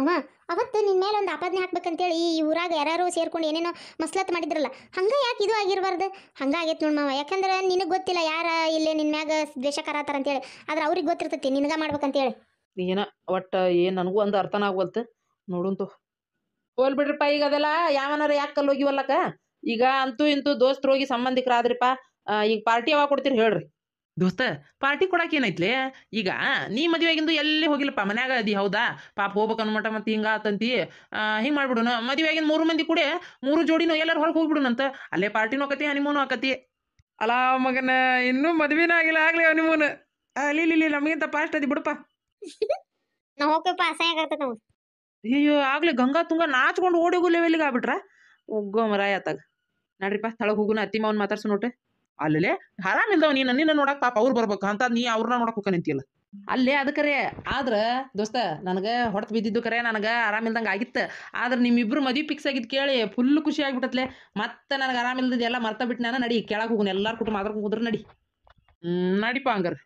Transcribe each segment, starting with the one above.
ಮಾವ ಅವತ್ತು ನಿನ್ ಮೇಲೆ ಒಂದು ಆಪಾದನೆ ಹಾಕ್ಬೇಕಂತೇಳಿ ಈ ಊರಾಗ ಯಾರು ಸೇರ್ಕೊಂಡು ಏನೇನೋ ಮಸ್ಲತ್ ಮಾಡಿದ್ರಲ್ಲ ಹಂಗ ಯಾಕೆ ಇದು ಆಗಿರಬಾರ್ದು ಹಂಗಾಗೈತೆ ನೋಡ್ ಮಾವ ಯಾಕಂದ್ರೆ ನಿನಗೆ ಗೊತ್ತಿಲ್ಲ ಯಾರ ಇಲ್ಲೇ ನಿನ್ ಮ್ಯಾಗ ದ್ವೇಷ ಕರಾತಾರ ಅಂತೇಳಿ ಆದ್ರೆ ಅವ್ರಿಗೆ ಗೊತ್ತಿರ್ತೈತಿ ನಿನಗ ಮಾಡ್ಬೇಕಂತೇಳಿ ಏನ ಒಟ್ಟ ಏನು ನನಗೂ ಒಂದು ಅರ್ಥನ ಆಗ್ವಲ್ತು ನೋಡುಂತು ಹೋಲ್ ಬಿಡ್ರಿಪ್ಪ ಈಗ ಅದೆಲ್ಲ ಯಾವನಾರ ಯಾಕೆ ಕಲ್ಲು ಹೋಗಿವಲ್ಲಕ ಈಗ ಅಂತೂ ಇಂತೂ ದೋಸ್ತರು ಹೋಗಿ ಸಂಬಂಧಿಕರಾದ್ರಿಪ್ಪ ಆ, ಈಗ ಪಾರ್ಟಿ ಯಾವಾಗ ಕೊಡ್ತೀರಿ ಹೇಳ್ರಿ ದೋಸ್ತ ಪಾರ್ಟಿ ಕೊಡಕ್ಕೆ ಏನೈತ್ಲೆ ಈಗ ನೀ ಮದುವೆಗಿಂದು ಎಲ್ಲಿ ಹೋಗಿಲ್ಲಪ್ಪ ಮನ್ಯಾಗ ಅದಿ ಹೌದಾ ಪಾಪ ಹೋಗ್ಬೇಕು ಅನ್ಮಟ ಮತ್ತೆ ಹಿಂಗ ಆತಂತಿ ಹಿಂಗೆ ಮಾಡ್ಬಿಡುನ ಮದುವೆಗಿನ ಮೂರು ಮಂದಿ ಕೂಡ ಮೂರು ಜೋಡಿನೂ ಎಲ್ಲರೂ ಹೊರಗೆ ಹೋಗ್ಬಿಡುನಂತ ಅಲ್ಲೇ ಪಾರ್ಟಿನೂ ಆಕತಿ ಹನಿಮೂನು ಆಕತಿ ಅಲ್ಲ ಮಗನ ಇನ್ನೂ ಮದ್ವೆನ ಆಗಿಲ್ಲ ಆಗ್ಲಿ ಹನಿಮೂನ್ ಅಲ್ಲಿ ಇಲ್ಲಿ ನಮಗಿಂತ ಫಾಸ್ಟ್ ಅದಿ ಬಿಡಪ್ಪ ನಾವು ಹೋಗ್ಬೇಕಪ್ಪ ಅಸಹ್ಯ ಆಗ್ತೈತೆ ನಾವು ಅಯ್ಯೋ ಆಗ್ಲೇ ಗಂಗಾ ತುಂಗ ನಾಚ್ಕೊಂಡು ಓಡಿ ಹೋಗು ಲೆವೆಲ್ಗೆ ಆಗ್ಬಿಟ್ರ ಒಗ್ಗೋ ಮರಾಯ ಆತಾಗ ನಡ್ರಿಪ್ಪ ತಳಗ್ ಹೋಗುನ ಅತ್ತಿ ಮಾವನ್ ಮಾತಾಡ್ಸು ನೋಟ್ರೆ ಅಲ್ಲೇ ಆರಾಮ್ ಇಲ್ದವ ನೀನು ನಿನ್ನ ನೋಡಕ್ ಪಾಪ ಅವ್ರು ಬರ್ಬೇಕು ಅಂತ ನೀ ಅವ್ರನ್ನ ನೋಡಕ್ ಹೋಗ ನಿಂತಿಯಲ್ಲ ಅಲ್ಲೇ ಅದು ಕರೆ ಆದ್ರ ದೋಸ್ತ ನನಗೆ ಹೊಡೆದು ಬಿದ್ದಿದ್ದು ಕರೆ ನನಗೆ ಆರಾಮಿಲ್ದಂಗೆ ಆಗಿತ್ತು ಆದ್ರೆ ನಿಮ್ಮಿಬ್ರು ಮದುವೆ ಫಿಕ್ಸ್ ಆಗಿದ್ದು ಕೇಳಿ ಫುಲ್ ಖುಷಿ ಆಗ್ಬಿಟ್ಟತ್ಲೆ ಮತ್ತೆ ನನಗೆ ಆರಾಮಿಲ್ದಿದ್ದು ಎಲ್ಲ ಮರ್ತ ಬಿಟ್ಟು ನಾನು ನಡಿ ಕೆಳಗೆ ಹೋಗುನ ಎಲ್ಲಾರು ಕುಟುಂಬ ಮಾತಾಡ್ಕೊಂಡು ಕುಂದ್ರ ನಡಿ ಹ್ಮ್ ನಡಿಪ ಹಂಗಾರ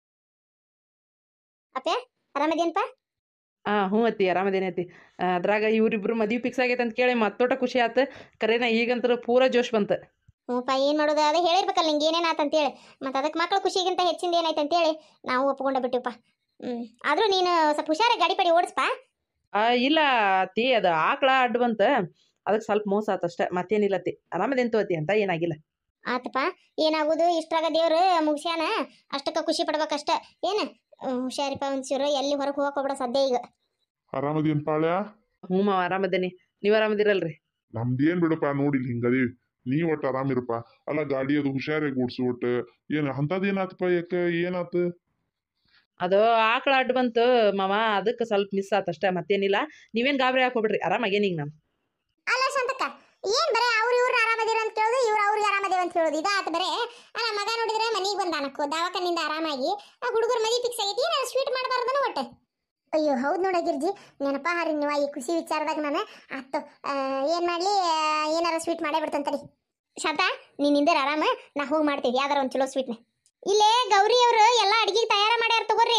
ಅಪ್ಪೆ ಆರಾಮದೇನಪ್ಪ ಆ ಹ್ಞೂ ಅತ್ತಿ ಆರಾಮದೇನೈತಿ ಅದ್ರಾಗ ಇವ್ರಿಬ್ರು ಮದುವೆ ಫಿಕ್ಸ್ ಆಗೈತೆ ಅಂತ ಕೇಳಿ ಮತ್ತೋಟ ಖುಷಿ ಆತು ಕರೆನ ಈಗಂತರ ಪೂರ ಜೋಶ್ ಬಂತು ಹ್ಞೂಪ್ಪ ಏನು ಮಾಡೋದು ಅದೇ ಹೇಳಿರ್ಬೇಕಲ್ಲ ನಿಂಗೆ ಏನೇನು ಆತಂತೇಳಿ ಮತ್ತು ಅದಕ್ಕೆ ಮಕ್ಳ ಖುಷಿಗಿಂತ ಹೆಚ್ಚಿಂದ ಏನಾಯ್ತು ಅಂತೇಳಿ ನಾವು ಒಪ್ಕೊಂಡ ಬಿಟ್ಟಿವಪ್ಪ ಹ್ಞೂ ಆದರೂ ನೀನು ಸ್ವಲ್ಪ ಹುಷಾರಾಗಿ ಗಾಡಿ ಪಡಿ ಓಡಿಸ್ಪ ಆ, ಇಲ್ಲ ಅತ್ತಿ ಅದು ಆಕಳ ಅಡ್ಡ ಬಂತ ಅದಕ್ಕೆ ಸ್ವಲ್ಪ ಮೋಸ ಆತಷ್ಟೇ ಮತ್ತೇನಿಲ್ಲ ಅತ್ತಿ ಆರಾಮದೇಂತು ಅತ್ತಿ ಅಂತ ಏನಾಗಿಲ್ಲ ಆತಪ್ಪ ಏನಾಗೋದು ಇಷ್ಟ್ರಾಗ ದೇವ್ರು ಮುಗಿಸ್ಯಾನ ಅಷ್ಟಕ್ಕೆ ಖುಷಿ ಪಡ್ಬೇಕಷ್ಟ ಏನು ಹುಷಾರಿಪ್ಪ ಒಂಚೂರು ಎಲ್ಲಿ ಹೊರಗೆ ಹೋಗಕ್ಕೆ ಹೋಗ್ಬೇಡ ಸದ್ಯ ಈಗ ಆರಾಮದೇನ್ ಪಾಳ್ಯ ಹ್ಞೂ ಮಾವ ಆರಾಮದೇನಿ ನೀವು ಆರಾಮದಿರಲ್ರಿ ನಮ್ದೇನ್ ಬಿಡಪ್ಪ ನೋಡಿಲ್ ಹಿಂಗದೀವಿ ನೀ ಒಟ್ಟು ಆರಾಮಿರಪ್ಪ ಅಲ್ಲ ಗಾಡಿ ಅದು ಹುಷಾರಾಗಿ ಓಡ್ಸು ಒಟ್ಟು ಏನ್ ಅಂತದೇನಾತಪ್ಪ ಯಾಕ ಏನಾತ ಅದು ಆಕಳ ಅಡ್ಡ ಬಂತು ಮಾವ ಅದಕ್ಕೆ ಸ್ವಲ್ಪ ಮಿಸ್ ಆತಷ್ಟೇ ಮತ್ತೇನಿಲ್ಲ ನೀವೇನು ಗಾಬರಿ ಹಾಕೋಬಿಡ್ರಿ ಆರಾಮಾಗೇನಿ ಈಗ ನಾನು ಅಲ್ಲ ಶಾಂತಕ್ಕ ಏನ್ ಬರೇ ಅವ್ರು ಇವ್ರು ಆರಾಮದಿರ ಅಂತ ಕೇಳೋದು ಇವ್ರು ಅವ್ರಿಗೆ ಆರಾಮದೇವ ಅಂತ ಹೇಳೋದು ಇದಾತ ಬರೇ ಅಲ್ಲ ಮಗ ನೋಡಿದ್ರೆ ಮನೆಗೆ ಬಂದ ಅನಕ್ಕೋ ದವಾಖಾನಿಂದ ಆರಾಮಾಗಿ ಆ ಹುಡುಗರ ಮದಿ ಫಿಕ್ಸ್ ಆಗೈತಿ ನಾನು ಸ್ವೀಟ್ ಮಾಡಬಾರ್ದನ ಒಟ್ಟೆ ಅಯ್ಯೋ ಹೌದು ನೋಡ ಗಿರ್ಜಿ ನೆನಪ ಹಾರಿ ನೀವು ಈ ಖುಷಿ ವಿಚಾರದಾಗ ನಾನು ಆತು ಆ, ಏನ್ ಮಾಡ್ಲಿ ಆ, ಏನಾರ ಸ್ವೀಟ್ ಮಾಡೇ ಬಿಡ್ತಂತಡಿ ಶಾಂತ ನೀನ್ ನಿಂದರ್ ಆರಾಮ ನಾ ಹೋಗಿ ಮಾಡ್ತೀವಿ ಯಾವ್ದಾರ ಒಂದು ಚಲೋ ಸ್ವೀಟ್ನ ಇಲ್ಲೇ ಗೌರಿ ಅವರು ಎಲ್ಲ ಅಡಿಗೆ ತಯಾರ ಮಾಡ್ಯಾರ ತಗೋರಿ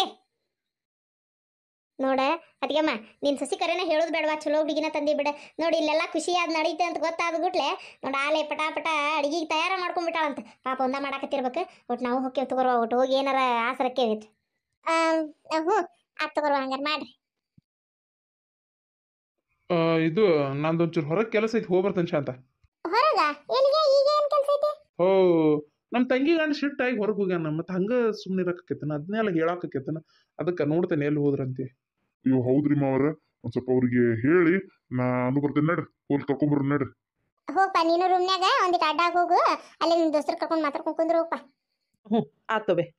ನೋಡ ಅದ್ಗಮ್ಮ ನಿನ್ ಸಸಿ ಕರೆನ ಹೇಳೋದು ಬೇಡವಾ ಚಲೋ ಹುಡುಗಿನ ತಂದಿ ಬಿಡ ನೋಡಿ ಇಲ್ಲೆಲ್ಲ ಖುಷಿಯಾದ ನಡೀತೆ ಅಂತ ಗೊತ್ತಾದ ಗುಟ್ಲೆ ನೋಡ ಆಲೆ ಪಟ ಪಟ ಅಡಿಗೆಗೆ ತಯಾರ ಮಾಡ್ಕೊಂಡ್ಬಿಟ್ಟಾಳಂತ ಪಾಪ ಒಂದ ಮಾಡಾಕತ್ತಿರ್ಬೇಕು ಒಟ್ಟು ನಾವು ಹೋಗ್ತೇವೆ ತಗೋರುವ ಒಟ್ಟು ಹೋಗಿ ಏನಾರ ಆಸರಕ್ಕೆ ಹ್ಞೂ ಆತ್ ತಗೋರುವ ಹಂಗಾರ ಮಾಡ್ರಿ ಆ, ಇದು ನಂದೊಂಚೂರು ಹೊರಗೆ ಕೆಲಸ ಐತಿ ಹೋಗ್ಬರ್ತೇನೆ ಶಾಂತ ಹೊರಗ ಎಲ್ಲಿಗೆ ಈಗ ಏನ್ ಕೆಲಸ ಐತಿ ಓ ನಮ್ಮ ತಂಗಿ ಗಂಡ ಶಿಟ್ ಆಗಿ ಹೊರಗೆ ಹೋಗ್ಯಾನ ಮತ್ತೆ ಹಂಗೆ ಸುಮ್ಮನೆ ಇರಕತ್ತೇನ ಅದನ್ನೆಲ್ಲ ಹೇಳಾಕತ್ತೇನ ಅದಕ್ಕೆ ನೋಡ್ತೇನೆ ಎಲ್ಲಿ ಹೋದ್ರಂತೆ ಅಯ್ಯೋ ಹೌದ್ರಿ ಮಾವರ ಒಂದ್ ಸ್ವಲ್ಪ ಅವ್ರಿಗೆ ಹೇಳಿ ನಾನು ಬರ್ತೇನೆ ನಡ್ರಿ ಹೋಗಿ ಕರ್ಕೊಂಬರ್ರಿ ನಡ್ರಿ ಹೋಗಪ್ಪ ನೀನು ರೂಮ್ನ್ಯಾಗ ಒಂದಿಟ್ಟು ಅಡ್ಡಾಗ ಹೋಗು ಅಲ್ಲಿ ನಿಮ್ ದೋಸ್ತರು ಕರ್ಕೊಂಡು ಮಾತಾಡ್ಕೊಂಡು ಕುಂದ್ರು ಹೋಗಪ್ಪ ಆತು ಬೇ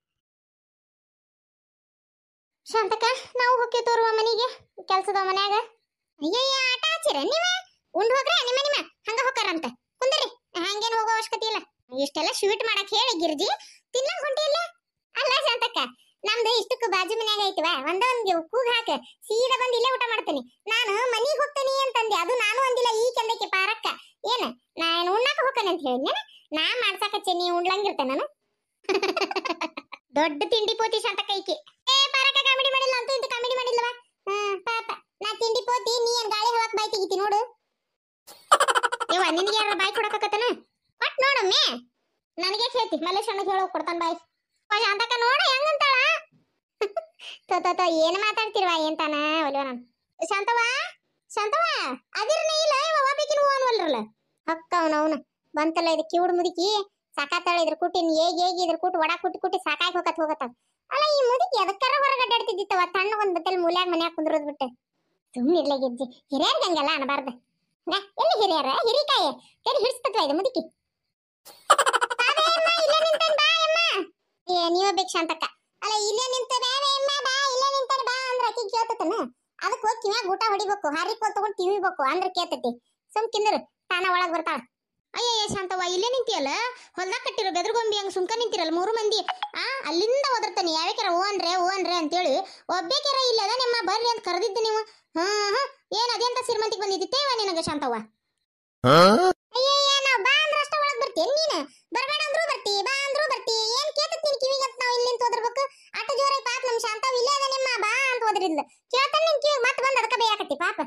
ಶಾಂತಕ್ಕ ನಾವು ಹೋಗ್ತೇವೆ ತೋರುವ ಮನೆಗೆ ಕೆಲ್ಸದ ಮನ್ಯಾಗ ಅಯ್ಯಯ್ಯ ಆಟ ಹಚ್ಚಿರ ನೀವ ಉಂಡ್ ಹೋಗ್ರೆ ನಿಮ್ಮ ನಿಮ್ಮ ಹಂಗ ಹೋಗಾರಂತ ಕುಂದ್ರಿ ಹಂಗೇನ್ ಹೋಗೋ ಅವಶ್ಯಕತೆ ಇಲ್ಲ ಇಷ್ಟೆಲ್ಲ ಸ್ವೀಟ್ ಮಾಡಕ್ ಹೇಳಿ ಗಿರ್ಜಿ ತಿನ್ನಕ್ ಹೊಂಟಿಲ್ಲ ಅಲ್ಲ ಶಾಂತಕ್ಕ ನಮ್ದು ಇಷ್ಟಕ್ಕೂ ಬಾಜು ಮನ್ಯಾಗ ಐತಿವ ಒಂದೊಂದು ಕೂಗ್ ಹಾಕ ಸೀದಾ ಬಂದು ಇಲ್ಲೇ ಊಟ ಮಾಡ್ತೇನೆ ನಾನು ಮನಿಗ್ ಹೋಗ್ತೇನಿ ಅಂತಂದೆ ಅದು ನಾನು ಅಂದಿಲ್ಲ ಈ ಕೆಲ್ದಕ್ಕೆ ಪಾರಕ್ಕ ಏನ ನಾನು ಉಣ್ಣಾಕ ಹೋಗ್ತೇನೆ ಅಂತ ಹೇಳಿದ್ನ ನಾ ಮಾಡ್ಸಾಕಚ್ಚೆ ನೀ ಉಣ್ಲಂಗಿರ್ತೆ ನಾನು ದೊಡ್ಡ ತಿಂಡಿ ಪೋತಿ ಶಾಂತಕ್ಕ ಈಕಿ ಏ ಪಾರಕ್ಕ ಕಾಮಿಡಿ ಮಾಡಿಲ್ಲ ಅಂತೂ ಇಂತ ಕಾಮಿಡಿ ಮಾಡಿಲ್ಲವಾ ಹ್ಮ್ ಪಾಪ ನಾ ತಿಂಡಿ ಪೋತಿ ನೀ ಏನ್ ಗಾಳಿ ಹವಾಕ್ ಬಾಯ್ ತೆಗಿತಿ ನೋಡು ಇವ ನಿನಗೆ ಯಾರ ಬಾಯ್ ಕೊಡಕತ್ತನ ಕೊಟ್ ನೋಡಮ್ಮೆ ನನಗೆ ಕೇಳ್ತಿ ಮಲ್ಲೇಶ್ ಅಣ್ಣಗೆ ಹೇಳೋ ಕೊಡ್ತಾನ ಬಾಯ್ ಓ ಶಾಂತಕ್ಕ ನೋಡ ಹೆಂಗಂತಾಳ ತೋ ತೋ ತೋ ಏನ್ ಮಾತಾಡ್ತಿರ್ವ ಏನ್ ತಾನ ಒಲ್ವ ನಾನು ಶಾಂತವ ಶಾಂತವ ಅದಿರ್ನೇ ಇಲ್ಲ ಇವ ಒಬ್ಬಕಿನ ಹೂ ಅನ್ವಲ್ರಲ್ಲ ಹಕ್ಕ ಅವನವನು ಬಂತಲ್ಲ ಇದು ಕಿವುಡ್ ಮುದುಕಿ ಸಾಕಾತಾಳ ಇದ್ರ ಕುಟ್ಟಿ ಹೇಗೆ ಹೇಗೆ ಇದ್ರ ಕುಟ್ಟು ಒಡ ಕುಟ್ಟಿ ಕುಟ್ಟಿ ಸಾಕಾಗಿ ಹೋಗತ್ ಹೋಗತ್ತ ಅಲ್ಲ ಈ ಮುದುಕಿ ಅದಕ್ಕಾರ ಹೊರಗೆ ಅಡ್ಡಾಡ್ತಿದ್ದಿತ್ತವ ತಣ್ಣ ಒಂದ್ ಬತ್ತಲ್ ಮೂಲ್ಯಾಗ ಮನ್ಯಾಗ ಕುಂದ್ರೋದ್ ಬಿಟ್ಟು ಸುಮ್ಮನೆ ಇರ್ಲ ಗೆಜ್ಜಿ ಹಿರಿಯರ್ ಹಂಗಲ್ಲ ಅನಬಾರ್ದ ನಾ, ಎಲ್ಲಿ ಹಿರಿಯರ ಹಿರಿಕಾಯಿ ಕರಿ ಹಿಡಿಸ್ತತ್ವ ಇದು ಮುದುಕಿ ಬಾಬೆಯಮ್ಮ, ಇಲ್ಲೇ ನಿಂತೇನ್ ಬಾ ಅಮ್ಮ. ಏ ನೀವ ಬೇಕು ಶಾಂತಕ್ಕ ಅಲ್ಲ ಇಲ್ಲೇ ನಿಂತ ಬಾಬೆ ಅಮ್ಮ ಬಾ ಇಲ್ಲೇ ನಿಂತಾರ ಬಾ ಅಂದ್ರ ಆಕಿ ಕೇಳ್ತತನ ಅದಕ್ಕೆ ಹೋಗಿ ಕಿವ್ಯಾಗ ಊಟ ಹೊಡಿಬೇಕು ಹಾರಿಕೋಲ್ ತಗೊಂಡ್ ತಿವಿಬೇಕು ಅಂದ್ರ ಕೇಳ್ತತಿ ಸುಮ್ ಕಿಂದ್ರ ತಾನ ಒಳಗ್ ಬರ್ತಾಳ ಅಯ್ಯಯ್ಯ ಶಾಂತವ್ವ ಇಲ್ಲೇ ನಿಂತಿಯಲ್ಲ ಹೊಲ್ದಾಗ ಕಟ್ಟಿರೋ ಬೆದರ್ಗೊಂಬಿ ಹಂಗ ಸುಮ್ಕ ನಿಂತಿರಲ್ಲ ಮೂರು ಮಂದಿ ಆ ಅಲ್ಲಿಂದ ಒದರ್ತಾನೆ ಯಾವ್ಯಾಕ್ಯಾರ ಓ ಅನ್ರೆ ಓ ಅನ್ರೆ ಅಂತೇಳಿ ಒಬ್ಬೇಕ್ಯಾರ ಇಲ್ಲದ ನಿಮ್ಮ ಬರ್ರಿ ಅಂತ ಕರೆದಿದ್ದು ನೀವು ಹಾ ಹಾ ಏನ್ ಅದೆಂತ ಸಿರಿಮಂತಿಗೆ ಬಂದಿದ್ದೇವ ನಿನಗ ಶಾಂತವ್ವ ಅಯ್ಯಯ್ಯ ನಾವ್ ಬಾ ಅಂದ್ರ ಅಷ್ಟ ಒಳಗ್ ಬರ್ತೀಯ ನೀನು ಬರ್ಬೇಡ ಅಂದ್ರು ಬರ್ತಿ ಬಾ ಅಂದ್ರು ಬರ್ತಿ ಏನ್ ಕೇತತ್ ನಿನ್ ಕಿವಿಗೆ ಅಂತ ನಾವ್ ಇಲ್ಲಿ ನಿಂತ ಓದಿರ್ಬೇಕು ಅಟ ಜೋರಾಗಿ ಪಾಪ ನಮ್ ಶಾಂತವ್ ಇಲ್ಲೇ ಅದ ನಿಮ್ಮ ಬಾ ಅಂತ ಓದ್ರಿದ್ಲು ಕೇಳ್ತಾನೆ ನಿನ್ ಕಿವಿಗೆ ಮತ್ತೆ ಬಂದ್ ಅದಕ್ಕ ಬೇಯಾಕತ್ತಿ ಪಾಪ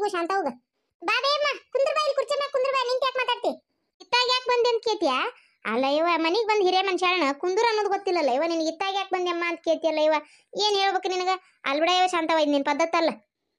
ತಗೋ ಶಾಂತ ಹೋಗ ಬಾ ಬೇಮ್ಮ ಕುಂದ್ರ ಬಾ ಇಲ್ಲಿ ಕುರ್ಚಿ ಮ್ಯಾಗ ಕುಂದ್ರ ಬಾ ನಿಂತ ಯಾಕೆ ಮಾತಾಡ್ತಿ ಇತ್ತಾಗ ಯಾಕೆ ಬಂದೆ ಅಂತ ಕೇಳ್ತೀಯಾ ಅಲ್ಲ ಇವ ಮನಿಗ್ ಬಂದ್ ಹಿರಿಯ ಮನುಷ್ಯನ ಕುಂದೂರ್ ಅನ್ನೋದು ಗೊತ್ತಿಲ್ಲಲ್ಲ ಇವ ನಿನಗೆ ಇತ್ತಾಗ ಯಾಕೆ ಬಂದೆ ಅಮ್ಮ ಅಂತ ಕೇಳ್ತಿಯಲ್ಲ ಇವ ಏನ್ ಹೇಳ್ಬೇಕು ನಿನಗ ಅಲ್ಬಿಡ ಇವ ಶಾಂತವ ಇದ್ ನಿನ್ ಪದ್ಧತಿ ಅಲ್ಲ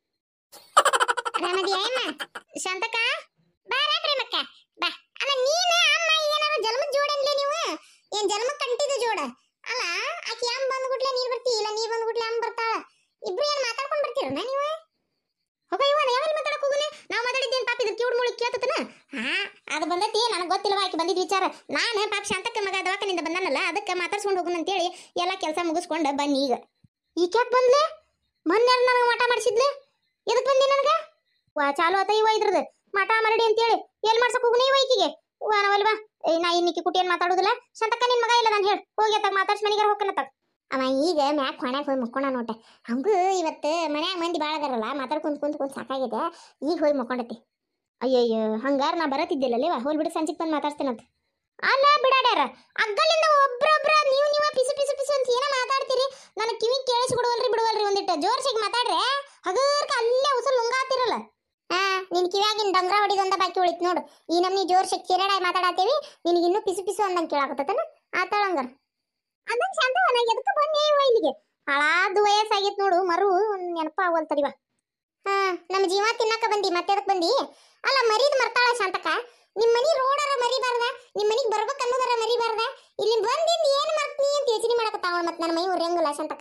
ರಾಮದಿ ಅಮ್ಮ ಶಾಂತಕ ಬಾ ರೇ ಪ್ರೇಮಕ್ಕ ಬಾ ಅಲ್ಲ ನೀನ ಅಮ್ಮ ಏನಾರ ಜನ್ಮದ ಜೋಡ ಅನ್ಲೇ ನೀವು ಏನ್ ಜನ್ಮ ಕಂಟಿದ ಜೋಡ ಅಲ್ಲ ಆಕಿ ಅಮ್ಮ ಬಂದ್ಬಿಟ್ಲೆ ನೀರ್ ಬರ್ತಿ ಇಲ್ಲ ನೀ ಬಂದ್ಬಿಟ್ಲೆ ಅಮ್ಮ ಬರ್ತಾಳ ಇಬ್ರು ಏನ್ ಮಾತಾಡ್ಕೊಂಡ್ ಬರ್ತೀರನ ನೀವು ಹೋಗ ಇವ ಯಾವಾಗ ಮಾತಾಡಕ್ ಹೋಗುನೆ ನಾವ್ ಮಾತಾಡಿದ್ದೇನ್ ಪಾಪ ಇದ್ರ ಕಿವುಡ್ ಮುಳಿ ಕೇಳ್ತತನ ಹಾ ಅದು ಬಂದೈತಿ ನನಗೆ ಗೊತ್ತಿಲ್ಲವ ಆಕಿ ಬಂದಿದ್ ವಿಚಾರ ನಾನು ಪಾಪ ಶಾಂತಕ್ಕ ಮಗ ದವಾಖಾನಿಂದ ಬಂದಾನಲ್ಲ ಅದಕ್ಕೆ ಮಾತಾಡ್ಸ್ಕೊಂಡು ಹೋಗುನ್ ಅಂತೇಳಿ ಎಲ್ಲ ಕೆಲಸ ಮುಗಿಸ್ಕೊಂಡು ಬನ್ನಿ ಈಗ ಈಗ ಯಾಕೆ ಬಂದ್ಲೆ ಮೊನ್ನೆ ನನಗೆ ಮಠ ಮಾಡಿಸಿದ್ಲೆ ಎದಕ್ ಬಂದಿ ನನಗ ವಾ ಚಾಲು ಆತ ಇವ ಇದ್ರದ್ದು ಮಠ ಮರಡಿ ಅಂತೇಳಿ ಎಲ್ಲಿ ಮಾಡ್ಸಕ್ ಹೋಗುನಿ ಇವ ಈಕಿಗೆ ವಾ ನಾವಲ್ವಾ ಏ ನಾ ಇನ್ನಿಕ್ಕಿ ಕುಟಿ ಏನ್ ಮಾತಾಡುದಿಲ್ಲ ಶಾಂತಕ್ಕ ನಿನ್ ಮಗ ಇಲ್ಲ ನಾನು ಹೇಳಿ ಹೋಗಿ ಅತ್ತಾಗ ಮಾತಾಡ್ಸಿ ಮನೆಗಾರ ಹೋಗ್ಕನತ್ತಾಗ ಅವ ಈಗ ಮ್ಯಾಕ್ ಹೊಣ್ಯಾಗ ಹೋಗಿ ಮುಕ್ಕೊಂಡ ನೋಟ ಹಂಗೂ ಇವತ್ತು ಮನ್ಯಾಗ ಮಂದಿ ಭಾಳ ಅದಾರಲ್ಲ ಮಾತಾಡ್ಕೊಂತ ಕುಂತ ಕುಂತ ಸಾಕಾಗಿದೆ ಈಗ ಹೋಗಿ ಮುಕ್ಕೊಂಡತಿ ಅಯ್ಯಯ್ಯೋ ಹಂಗಾರ ನಾ ಬರತ್ತಿದ್ದಿಲ್ಲಲೇವ ಹೋಲ್ ಬಿಡು ಸಂಜಿಗೆ ಬಂದು ಮಾತಾಡ್ತೇನಂತ ಅಲ್ಲ ಬಿಡಾಡ್ಯಾರ ಅಗ್ಗಲಿಂದ ಒಬ್ರೊಬ್ರ ನೀವು ನೀವ ಪಿಸು ಪಿಸು ಪಿಸು ಅಂತ ಏನೋ ಮಾತಾಡ್ತೀರಿ ನನ್ನ ಕಿವಿ ಕೇಳಿಸ್ಬಿಡುವಲ್ರಿ ಬಿಡುವಲ್ರಿ ಒಂದಿಟ್ಟು ಜೋರ್ಸಿಗೆ ಮಾತಾಡ್ರೆ ಹಗರ್ಕ ಅಲ್ಲೇ ಉಸಲ್ ನುಂಗಾತಿರಲ್ಲ ಹಾ ನಿನ್ ಕಿವ್ಯಾಗಿನ ಡಂಗ್ರ ಹೊಡಿದೊಂದ ಬಾಕಿ ಉಳಿತ್ ನೋಡು ಈ ನಮ್ನಿ ಜೋರ್ಸಿ ಕಿರಡಾಗಿ ಮಾತಾಡತ್ತೀವಿ ನಿನಗೆ ಇನ್ನೂ ಪಿಸು ಪಿಸು ಅಂದಂಗೆ ಕೇಳಾಕತ್ತನ ಆತಾಳಂಗಾರ ಅದಂಗ ಶಾಂತವ ನಾ ಎದಕ್ಕೆ ಬಂದೆ ಇವ ಇಲ್ಲಿಗೆ ಹಾಳಾದ ವಯಸ್ಸಾಗಿತ್ ನೋಡು ಮರು ನೆನಪ ಆಗವಲ್ತದಿವ ಹಾ ನಮ್ಮ ಜೀವ ತಿನ್ನಕ ಬಂದಿ ಮತ್ತೆ ಎದಕ್ ಬಂದಿ ಅಲ್ಲ ಮರಿದ್ ಮರ್ತಾಳ ಶಾಂತಕ ನಿಮ್ ಮನಿ ರೋಡರ ಮರಿಬಾರ್ದ ನಿಮ್ ಮನಿಗ್ ಬರ್ಬೇಕ್ ಅನ್ನೋದರ ಮರಿಬಾರ್ದ ಇಲ್ಲಿ ಬಂದಿಂದ ಏನ್ ಮರ್ತ್ನಿ ಅಂತ ಯೋಚನೆ ಮಾಡಕತ್ತಾವ ಮತ್ ನನ್ನ ಮೈ ಉರ್ಯಂಗಿಲ್ಲ ಶಾಂತಕ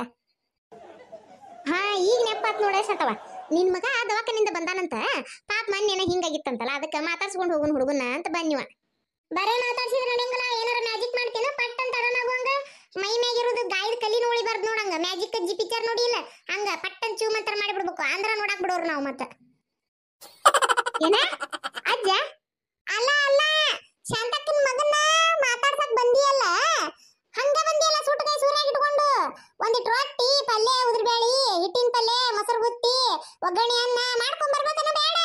ಹಾ ಈಗ ನೆನಪಾತ್ ನೋಡ ಶಾಂತವ ನಿನ್ ಮಗ ದವಾಖಾನಿಂದ ಬಂದಾನಂತ ಪಾಪ ಮೊನ್ನೆನ ಹಿಂಗಾಗಿತ್ತಂತಲ್ಲ ಅದಕ್ಕೆ ಮಾತಾಡ್ಸ್ಕೊಂಡು ಹೋಗುನ್ ಹುಡುಗನ ಅಂತ ಬನ್ನಿವ ಬರೇ ಮಾತಾಡ್ಸಿದ್ರೆ ನಡೆಯಂಗಿಲ್ಲ ಏನಾರ ಮ್ಯಾಜಿಕ್ ಮಾಡ್ತೇನ ಪಟ್ ಅಂತ ಅಡನಾಗುವಂಗ ಮೈ ಮ್ಯಾಗಿರೋದು ಗಾಯದ ಕಲಿ ನೋಳಿಬಾರ್ದು ನೋಡಂಗ ಮ್ಯಾಜಿಕ್ ಅಜ್ಜಿ ಪಿಕ್ಚರ್ ನೋಡಿಲ್ಲ ಹಂಗ ಪಟ್ಟನ್ ಚೂ ಮಂತ್ರ ಮಾಡಿಬಿಡ್ಬೇಕು ಅಂದ್ರ ನೋಡಕ್ ಬಿಡೋರು ನಾವು ಮತ್ತ ಏನ ಅಜ್ಜ ಅಲ್ಲ ಅಲ್ಲ ಶಾಂತಕ್ಕನ ಮಗನ್ನ ಮಾತಾಡ್ಸಕ್ ಬಂದಿಯಲ್ಲ ಹಂಗ ಬಂದಿಯಲ್ಲ ಸುಟ್ಟಕಾಯಿ ಸೂರ್ಯಾಗ ಇಟ್ಕೊಂಡು ಒಂದಿಟ್ ರೊಟ್ಟಿ ಪಲ್ಯ ಉದ್ರಬೇಳಿ ಹಿಟ್ಟಿನ ಪಲ್ಯ ಮೊಸರು ಬುತ್ತಿ ಒಗ್ಗರಣೆ ಅನ್ನ ಮಾಡ್ಕೊಂಡ್ ಬರ್ಬೇಕನ್ನ ಬೇಡ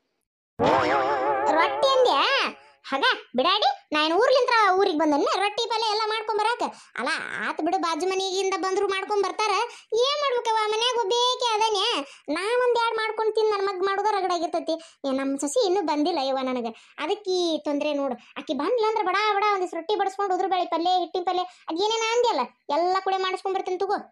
ರೊಟ್ಟಿ ಅಂದ್ಯಾ ಹಗ ಬಿಡಾಡಿ ನಾನು ಊರ್ಲಿಂತ್ರ ಊರಿಗೆ ಬಂದನ್ನ ರೊಟ್ಟಿ ಪಲ್ಯ ಎಲ್ಲ ಮಾಡ್ಕೊಂಡ್ ಬರಾಕ ಅಲ್ಲ ಆತ್ ಬಿಡು ಬಾಜು ಮನೆಗಿಂದ ಬಂದ್ರು ಮಾಡ್ಕೊಂಡ್ ಬರ್ತಾರ ಏನ್ ಮಾಡ್ಬೇಕವ ಮನ್ಯಾಗ ಒಬ್ಬೇಕೆ ಅದೇನೆ ನಾ ಒಂದ್ ಎರಡ್ ಮಾಡ್ಕೊಂಡ್ ತಿನ್ ನನ್ ಮಗ್ ಮಾಡೋದ ರಗಡಾಗಿರ್ತೈತಿ ಏ ನಮ್ಮ ಸಸಿ ಇನ್ನೂ ಬಂದಿಲ್ಲ ಇವ ನನಗ ಅದಕ್ಕಿ ತೊಂದ್ರೆ ನೋಡು ಆಕಿ ಬಂದ್ಲ ಅಂದ್ರ ಬಡ ಬಡ ಒಂದಿಸ್ ರೊಟ್ಟಿ ಬಡಿಸ್ಕೊಂಡು ಉದ್ರ ಬೇಳೆ ಪಲ್ಯ ಹಿಟ್ಟಿನ ಪಲ್ಯ ಅದೇನೇನ ಅಂದ್ಯಲ್ಲ ಎಲ್ಲ ಕೂಡ ಮಾಡಿಸ್ಕೊಂಡ್ ಬರ್ತೀನಿ ತಗೋ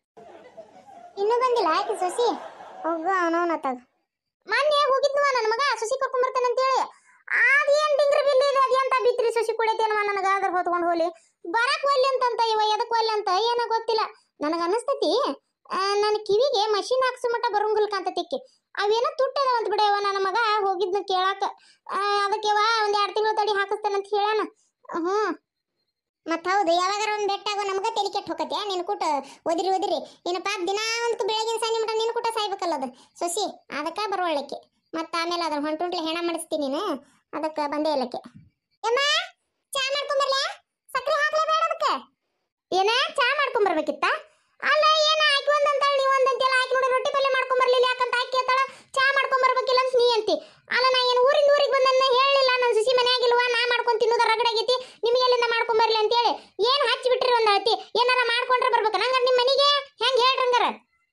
ಇನ್ನೂ ಬಂದಿಲ್ಲ ಆಕಿ ಸಸಿ ಹೋಗ ಅವನವನತ್ತಾಗ ಮೊನ್ನೆ ಹೋಗಿದ್ನವ ನನ್ನ ಮಗ ಸಸಿ ಕರ್ಕೊಂಡ್ ಬರ್ತಾನೆ ಅಂತೇಳಿ ಅದೇನ್ ಡಿಂಗ್ರಿ ಬಿಲ್ಲಿ ಇದೆ ಅದೇಂತ ಬಿತ್ರಿ ಸಸಿ ಕುಡಿತೇನವ ನನಗ ಅದ್ರ ಹೊತ್ಕೊಂಡು ಹೋಲಿ ಬರಕ್ ಒಲ್ಲೆ ಅಂತಂತ ಇವ ಎದಕ್ ಒಲ್ಲೆ ಅಂತ ಏನೋ ಗೊತ್ತಿಲ್ಲ ನನಗ ಅನಸ್ತತಿ ನನ್ನ ಕಿವಿಗೆ ಮಷಿನ್ ಹಾಕ್ಸೋ ಮಟ್ಟ ಬರಂಗಿಲ್ಲ ಕಾಂತತಿಕ್ಕಿ ಅವೇನೋ ತುಟ್ಟದ ಅಂತ ಬಿಡವ ನನ್ನ ಮಗ ಹೋಗಿದ್ನ ಕೇಳಾಕ ಆ, ಅದಕ್ಕೆ ವಾ ಒಂದ್ ಎರಡ್ ತಿಂಗಳು ತಡಿ ಹಾಕಿಸ್ತೇನಂತ ಹೇಳಾನ ಹ್ಮ್ ಮತ್ ಹೌದು ಯಾವಾಗಾರ ಒಂದ್ ಬೆಟ್ಟಾಗೋ ನಮಗ ತೆಲಿ ಕೆಟ್ಟ ಹೋಗತ್ತೆ ನಿನ್ ಕೂಟ ಒದಿರಿ ಒದಿರಿ ಏನಪ್ಪ ದಿನ ಒಂದ್ ಬೆಳಗಿನ ಸಾಯಂ ಮಟ ನಿನ್ ಕೂಟ ಸಾಯ್ಬೇಕಲ್ಲ ಅದು ಸೊಸಿ ಅದಕ್ಕ ಬರೋಳ್ಳಕ್ಕೆ ಮತ್ತ ಆಮೇಲೆ ಅದ್ರ ಹೊಂಟುಂಟ್ಲೆ ಹೆಣ ಮಾಡಿಸ್ತೀನಿ ನೀನು ಅದಕ್ಕ ಬಂದೇ ಇಲ್ಲಕ್ಕೆ ಯಮ್ಮ ಚಾ ಮಾಡ್ಕೊಂಬರ್ಲ ಸಕ್ರೆ ಹಾಕ್ಲೇ ಬೇಡ ಅದಕ್ಕೆ ಏನ ಚಾ ಮಾಡ್ಕೊಂಬರ್ಬೇಕಿತ್ತ ಅಲ್ಲ ಏನ ಆಕಿ ಒಂದಂತಾಳ ನೀ ಒಂದಂತೆಲ್ಲ ಆಕಿ ನೋಡಿ ರೊಟ್ಟಿ ಪಲ್ಯ ಮಾಡ್ಕೊಂಬರ್ಲಿಲ್ಲ ಯಾಕಂತ ಆಕಿ ಕೇಳ್ತಾಳ ಚಾ ಮಾಡ್ಕೊಂಬರ್ಬೇಕಿಲ್ಲ ಅಂತ ನೀ ಅಂತಿ ಅಲ್ಲ ನಾ ಏನು ಊರಿಂದ ಊರಿಗೆ ಬಂದನ್ನ ಹೇಳಿಲ್ಲ ನನ್ನ ಸುಸಿ ಮನ್ಯಾಗಿಲ್ವಾ ನಾ ಮಾಡ್ಕೊಂಡ್ ತಿನ್ನೋದ ರಗಡಾಗೈತಿ ನಿಮಗೆ ಎಲ್ಲಿಂದ ಮಾಡ್ಕೊಂಬರ್ಲಿ ಅಂತೇಳಿ ಏನ್ ಹಚ್ಚಿ ಬಿಟ್ರಿ ಒಂದ್ ಅಳತಿ ಏನಾರ ಮಾಡ್ಕೊಂಡ್ರೆ ಬರ್ಬೇಕ ನಂಗ ನಿಮ್ಮ ಮನೆಗೆ ಹೆಂಗ್ ಹೇಳ್ರಂಗಾರ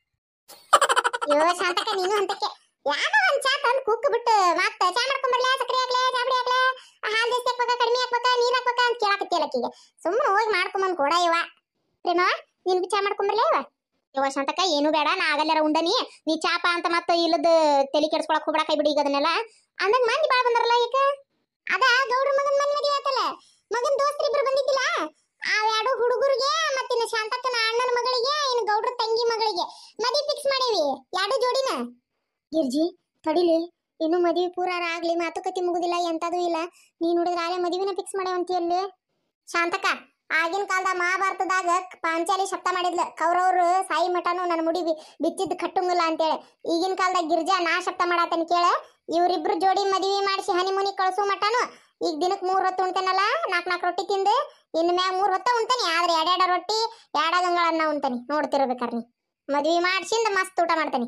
ಅಯ್ಯೋ ಶಾಂತಕ ನೀನು ಅಂತಕ್ಕೆ ಯಾವ್ದೋ ಒಂದ್ ಚಾ ತಂದು ಕುಕ್ ಬಿಟ್ಟು ಮತ್ತ ಚಾ ಮಾಡ್ಕೊಂಬರ್ಲ ಸಕ್ಕರೆ ಹಾಕ್ಲೆ ಚಾಪಡಿ ಹಾಕ್ಲೆ ಹಾಲು ಜಾಸ್ತಿ ಹಾಕ್ಬೇಕ ಕಡಿಮೆ ಹಾಕ್ಬೇಕ ನೀರ್ ಹಾಕ್ಬೇಕ ಅಂತ ಕೇಳಕತ್ತಿಯಲ್ಲ ಆಕಿಗೆ ಸುಮ್ಮನೆ ಹೋಗಿ ಮಾಡ್ಕೊಂಬಂದ್ ಕೊಡ ಇವ ಪ್ರೇಮ ನಿನ್ಗೂ ಚಾ ಮಾಡ್ಕೊಂಬರ್ಲ ಇವ ಇವ ಶಾಂತಕ ಏನು ಬೇಡ ನಾ ಆಗಲ್ಲಾರ ಉಂಡನಿ ನೀ ಚಾಪ ಅಂತ ಮತ್ತ ಇಲ್ಲದ ತಲೆ ಕೆಡ್ಸ್ಕೊಳಕ್ ಹೋಗ್ಬೇಡ ಕೈ ಬಿಡಿ ಈಗ ಅದನ್ನೆಲ್ಲ ಅಂದಂಗ ಮಂದಿ ಬಾಳ ಬಂದಾರಲ್ಲ ಈಗ ಅದ ಗೌಡ್ರ ಮಗನ್ ಮನ್ ಮದ್ವೆ ಆತಲ್ಲ ಮಗನ್ ದೋಸ್ತ್ರು ಇಬ್ರು ಬಂದಿದ್ದಿಲ್ಲ ಆ ಎರಡು ಹುಡುಗರಿಗೆ ಮತ್ತಿನ ಶಾಂತಕ್ಕನ ಅಣ್ಣನ ಮಗಳಿಗೆ ಇನ್ನು ಗೌಡ್ರ ತಂಗಿ ಮಗಳಿಗೆ ಮದ್ವೆ ಫಿಕ್ಸ್ ಮಾಡೇವಿ ಎರಡು ಜೋಡಿನ ಗಿರ್ಜಿ ತಡಿಲಿ ಇನ್ನು ಮದ್ವೆ ಪೂರಾರ ಆಗ್ಲಿ ಮಾತುಕತೆ ಮುಗುದಿಲ್ಲ ಎಂತದೂ ಇಲ್ಲ ನೀ ನೋಡಿದ್ರೆ ಆಲೆ ಮದುವೆನ ಫಿಕ್ಸ್ ಮಾಡ್ಯಾವಂತಿಯಲ್ಲಿ ಶಾಂತಕ ಆಗಿನ ಕಾಲದ ಮಹಾಭಾರತದಾಗ ಪಾಂಚಾಲಿ ಶಬ್ದ ಮಾಡಿದ್ಲ ಕೌರವ್ರು ಸಾಯಿ ಮಠನು ನನ್ನ ಮುಡಿ ಬಿ- ಬಿತ್ತಿದ್ ಕಟ್ಟುಂಗಿಲ್ಲ ಅಂತೇಳಿ ಈಗಿನ ಕಾಲದಾಗ ಗಿರ್ಜಾ ನಾ ಶಬ್ದ ಮಾಡಾತನ್ ಕೇಳ ಇವ್ರಿಬ್ರು ಜೋಡಿ ಮದ್ವಿ ಮಾಡಿಸಿ ಹನಿಮೂನಿ ಕಳ್ಸೋ ಮಟನು ಈಗ ದಿನಕ್ಕೆ ಮೂರ್ ಹೊತ್ತು ಉಣ್ತೇನಲ್ಲ ನಾಲ್ಕು ನಾಲ್ಕು ರೊಟ್ಟಿ ತಿಂದು ಇನ್ನು ಮ್ಯಾಗ ಮೂರ್ ಹೊತ್ತ ಉಣ್ತಾನೆ ಆದ್ರೆ ಎರಡೆರಡ ರೊಟ್ಟಿ ಎರಡ ಗಂಗಳನ್ನ ಉಣ್ತಾನೆ ನೋಡ್ತಿರ್ಬೇಕಾರೆ ನೀ ಮದ್ವಿ ಮಾಡ್ಸಿಂದ ಮಸ್ತ್ ಊಟ ಮಾಡ್ತಾನೆ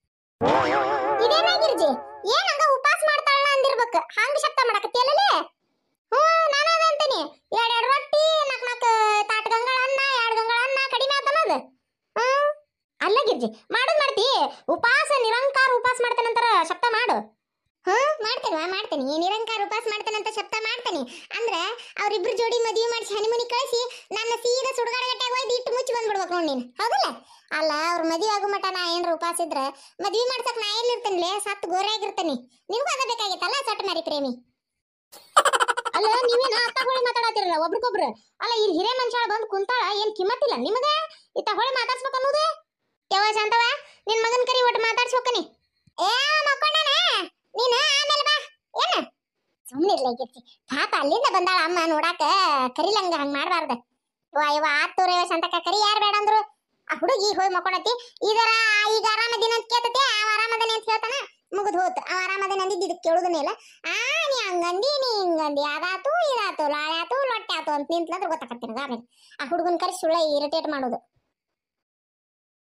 ಇದೇನಾಗಿರ್ಜಿ ಏನ್ ಹಂಗ ಉಪವಾಸ ಮಾಡ್ತಾಳ ಅಂದಿರ್ಬೇಕು ಹಂಗ ಶಬ್ದ ಮಾಡಕತ್ತಿಯಲ್ಲೇ ಹ್ಞೂ ನಾನು ಅದ ಅಂತೀನಿ ಎರಡ್ ಎರಡ್ ರೊಟ್ಟಿ ನಾಲ್ಕು ನಾಲ್ಕು ತಾಟ್ ಗಂಗಳ ಅನ್ನ ಎರಡ್ ಗಂಗಳ ಅನ್ನ ಕಡಿಮೆ ಆತನದ ಹ್ಮ್ ಅಲ್ಲ ಗಿರ್ಜಿ ಮಾಡೋದ್ ಮಾಡ್ತಿ ಏನಂತಿ ಉಪವಾಸ ನಿರಂಕಾರ ಉಪವಾಸ ಮಾಡ್ತಾನಂತಾರ ಶಬ್ದ ಮಾಡು ಹ್ಮ್ ಮಾಡ್ತೇನೆ ಮಾಡ್ತೇನೆ ಈ ನಿರಂಕಾರ ಉಪವಾಸ ಮಾಡ್ತಾನಂತ ಶಬ್ದ ಮಾಡ್ತೇನೆ ಅಂದ್ರೆ ಅವ್ರಿಬ್ರು ಜೋಡಿ ಮದುವೆ ಮಾಡಿಸಿ ಹನಿಮನಿ ಕಳಿಸಿ ನನ್ನ ಸೀದಾ ಸುಡುಗಾಡಗಟ್ಟಾಗ ಹೋಯ್ದು ಇಟ್ಟು ಮುಚ್ಚಿ ಬಂದ್ಬಿಡ್ಬೇಕು ನೋಡಿ ನೀನು ಹೌದಲ್ಲ ಅಲ್ಲ ಅವ್ರ ಮದುವೆ ಆಗೋ ಮಟ ನಾ ಏನ್ರ ಉಪವಾಸ ಇದ್ರ ಮದುವೆ ಮಾಡ್ಸಕ್ ನಾ ಎಲ್ಲಿರ್ತೇನೆ ಸತ್ತು ಗೋರೆಯಾಗಿರ್ತೇನೆ ನಿನಗೂ ಅದ ಬೇಕಾಗಿತ್ತಲ್ಲ ಸಟ್ ಮಾರಿ ಪ್ರೇಮಿ ಅಲ್ಲ ನೀವೇನ ಅತ್ತಗೊಳಿ ಮಾತಾಡತ್ತಿರಲ್ಲ ಒಬ್ರಿಗೊಬ್ರು ಅಲ್ಲ ಈ ಹಿರೇ ಮನುಷ್ಯ ಬಂದು ಕುಂತಾಳ ಏನ್ ಕಿಮ್ಮತ್ತಿಲ್ಲ ನಿಮಗ ಇತ್ತ ಹೊಳೆ ಮಾತಾಡ್ಸ್ಬೇಕು ಅನ್ನೋದು ಯಾವ ಶಾಂತವ ನಿನ್ ಮಗನ್ ಕರಿ ಒಟ್ಟು ಮಾತಾಡ್ಸ್ಬೇಕನಿ ಏ ಮಕ್ಕೊಂಡನ ನೀನು ಆಮೇಲೆ ಬಾ ಏನ ಸುಮ್ಮನೆ ಇರ್ಲೈತಿ ಪಾಪ ಅಲ್ಲಿಂದ ಬಂದಾಳ ಅಮ್ಮ ನೋಡಾಕ ಕರಿಲಂಗ ಹಂಗ ಮಾಡ್ಬಾರ್ದ ಇವ ಇವ ಆತ್ತೂರ ಇವ ಶಾಂತಕ ಕರಿ ಯಾರು ಬೇಡ ಅಂದ್ರು ಆ ಹುಡುಗಿ ಹೋಗಿ ಮಕ್ಕೊಂಡತಿ ಇದರ ಈಗ ಆರಾಮದಿನ ಅಂತ ಕೇಳ್ತತಿ ಅವ ಆರಾಮದನೆ ಅಂತ ಹೇಳ್ತಾನ ಮುಗಿದು ಹೋತು ಅವ ಆರಾಮದನೆ ಅಂದಿದ್ದು ಇದಕ್ಕೆ ಕೇಳುದನೇ ಇಲ್ಲ ಆ ನೀ ಹಂಗಂದಿ ನೀ ಹಿಂಗಂದಿ ಅದಾತು ಇದಾತು ಲಾಳೆ ಆತು ಲೊಟ್ಟೆ ಆತು ಅಂತ ನಿಂತ್ಲಂದ್ರೆ ಗೊತ್ತಾಕತ್ತೀನಿ ಆಮೇಲೆ ಆ ಹುಡುಗನ ಕರೆಸಿ ಸುಳ್ಳ ಇರಿಟೇಟ್ ಮಾಡೋದು